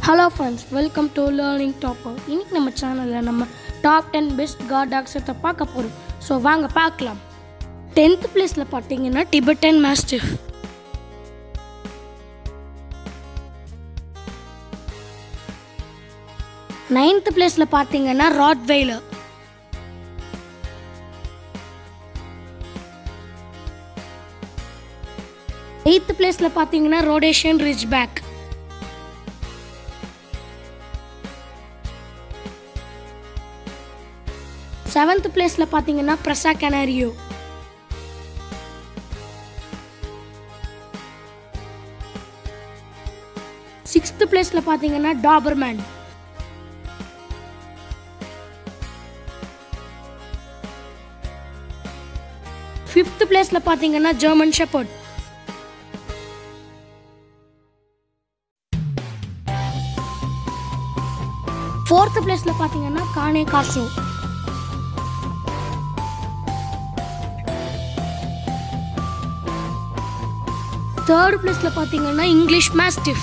hello friends welcome to learning topper இன்னைக்கு நம்ம சேனலில் நம்ம டாப் டென் பெஸ்ட் காட் டாக்ஸத்தை பார்க்க போகிறோம் ஸோ வாங்க பார்க்கலாம் டென்த் பிளேஸில் பார்த்தீங்கன்னா டிபெட்டன் மாஸ்டிஃப் நைன்த் பிளேஸில் பார்த்தீங்கன்னா ராட்வெய்லர் எயித்து பிளேஸில் பார்த்தீங்கன்னா ரோடேஷியன் ரிச் பேக் செவன்த் பிளேஸில் பார்த்தீங்கன்னா பிரசா கனாரியோ சிக்ஸ்த் பிளேஸில் பார்த்தீங்கன்னா டாபர்மேன் ஃபிஃப்த் பிளேஸில் பார்த்தீங்கன்னா ஜெர்மன் ஷெப்பர்ட் ஃபோர்த் பிளேஸில் பார்த்தீங்கன்னா கானே காசோ தேர்ட் பிளேஸில் பார்த்தீங்கன்னா இங்கிலீஷ் மாஸ்டிஃப்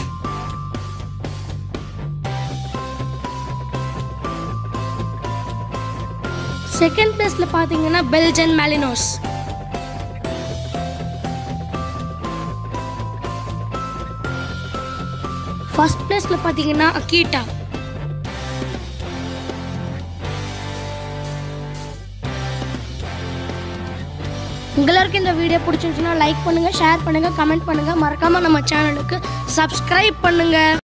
செகண்ட் பிளேஸில் பார்த்தீங்கன்னா பெல்ஜன் மேலினோஸ் ஃபர்ஸ்ட் பிளேஸில் பார்த்தீங்கன்னா அக்கீட்டா உங்களுக்கு இந்த வீடியோ பிடிச்சிருந்துச்சுன்னா லைக் பண்ணுங்க ஷேர் பண்ணுங்க கமெண்ட் பண்ணுங்க மறக்காம நம்ம சேனலுக்கு சப்ஸ்கிரைப் பண்ணுங்க